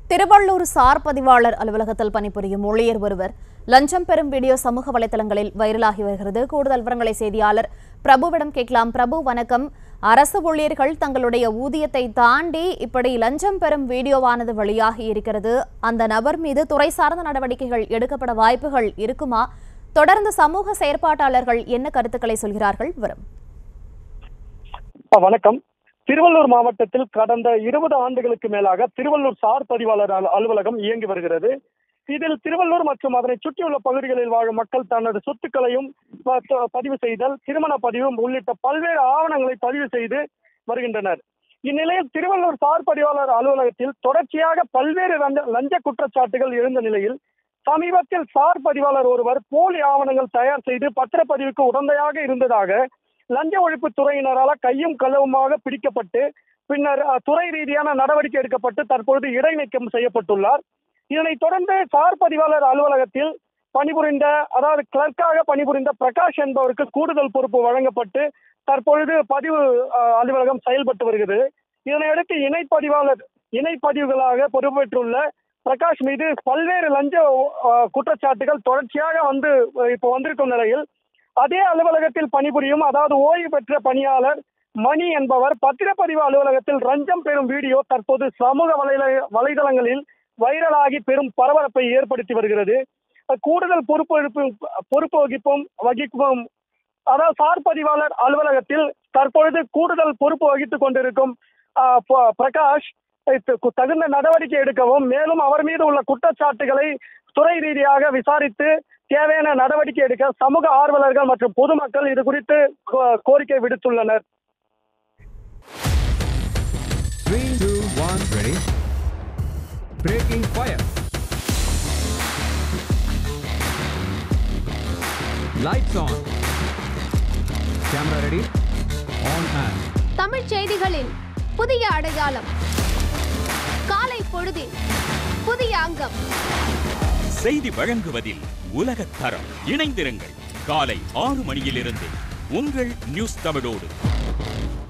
Tiruvallur sir பதிவாளர் அலுவலகத்தில் பணிபுரியும் ஊழியர் ஒருவர் லஞ்சம் பெறும் வீடியோ சமூக வலைதளங்களில் வைரலாகி வருகிறது கூடுதல் விவரங்களை செய்தியாளர் பிரபுவிடம் கேட்கலாம் பிரபு வணக்கம் அரசு ஊழியர்கள் தங்களுடைய ஊதியத்தை தாண்டி இப்படி லஞ்சம் பெறும் வீடியோவானது வெளியாகி இருக்கிறது அந்த நபர் மீது துறை சார்ந்த நடவடிக்கைகள் எடுக்கப்பட வாய்ப்புகள் இருக்குமா தொடர்ந்து சமூக செயற்பாட்டாளர்கள் என்ன கருத்துக்களை சொல்கிறார்கள் வரும் ஆ, வணக்கம் திருவள்ளூர் மாவட்டத்தில் கடந்த இருபது ஆண்டுகளுக்கு மேலாக திருவள்ளூர் சார் பதிவாளர் அலு- அலுவலகம் இயங்கி வருகிறது இதில் திருவள்ளூர் மற்றும் அதனை சுற்றியுள்ள பகுதிகளில் வாழும் மக்கள் தனது சொத்துக்களையும் ப- த- பதிவு செய்தல் திருமண பதிவு உள்ளிட்ட பல்வேறு ஆவணங்களை பதிவு செய்து வருகின்றனர் இந்நிலையில் திருவள்ளூர் சார் பதிவாளர் அலுவலகத்தில் தொடர்ச்சியாக பல்வேறு லஞ்ச- லஞ்ச குற்றச்சாட்டுகள் எழுந்த நிலையில் சமீபத்தில் சார் பதிவாளர் ஒருவர் போலி ஆவணங்கள் தயார் செய்து பத்திரப்பதிவுக்கு உடந்தையாக இருந்ததாக லஞ்ச ஒழிப்பு துறையினரால கையும் களவுமாக பிடிக்கப்பட்டு பின்னர் அஹ், துறை ரீதியான நடவடிக்கை எடுக்கப்பட்டு தற்பொழுது இடைநீக்கம் செய்யப்பட்டுள்ளார் இதனைத் தொடர்ந்து சார் பதிவாளர் அலுவலகத்தில் பணிபுரிந்த அதாவது கிளர்க்காக பணிபுரிந்த பிரகாஷ் என்பவருக்கு கூடுதல் பொறுப்பு வழங்கப்பட்டு தற்பொழுது பதிவு அஹ், அலுவலகம் செயல்பட்டு வருகிறது இதனையடுத்து இணை பதிவாளர் இணை பதிவுகளாக பொறுப்பேற்றுள்ள பிரகாஷ் மீது பல்வேறு லஞ்ச அஹ், குற்றச்சாட்டுகள் தொடர்ச்சியாக வந்து அஹ், இப்போ வந்திருக்கும் நிலையில் அதே அலுவலகத்தில் பணிபுரியும் அதாவது ஓய்வு பெற்ற பணியாளர் மணி என்பவர் பத்திரப்பதிவு அலுவலகத்தில் லஞ்சம் பெறும் வீடியோ தற்போது சமூக வலைல வலைதளங்களில் வைரலாகி பெரும் பரபரப்பை ஏற்படுத்தி வருகிறது கூடுதல் பொறுப்பு பொறுப்பு வகிப்பும் வகிக்கும் அதாவது சார் பதிவாளர் அலுவலகத்தில் தற்பொழுது கூடுதல் பொறுப்பு வகித்துக் கொண்டிருக்கும் ஆஹ், ப- பிரகாஷ் து- தகுந்த நடவடிக்கை எடுக்கவும் மேலும் அவர் மீது உள்ள குற்றச்சாட்டுகளை துறை ரீதியாக விசாரித்து தேவையான நடவடிக்கை எடுக்க சமூக ஆர்வலர்கள் மற்றும் பொதுமக்கள் இது குறித்து கோ- கோரிக்கை விடுத்துள்ளனர் Three, two, one, ready. Breaking fire. Lights on. Camera ready. On and. தமிழ்ச் செய்திகளின் புதிய அடையாளம் காலை பொழுதின் புதிய அங்கம் செய்தி வழங்குவதில் உலகத் தரம் இணைந்திருங்கள் காலை ஆறு மணியிலிருந்து உங்கள் நியூஸ் தமிழோடு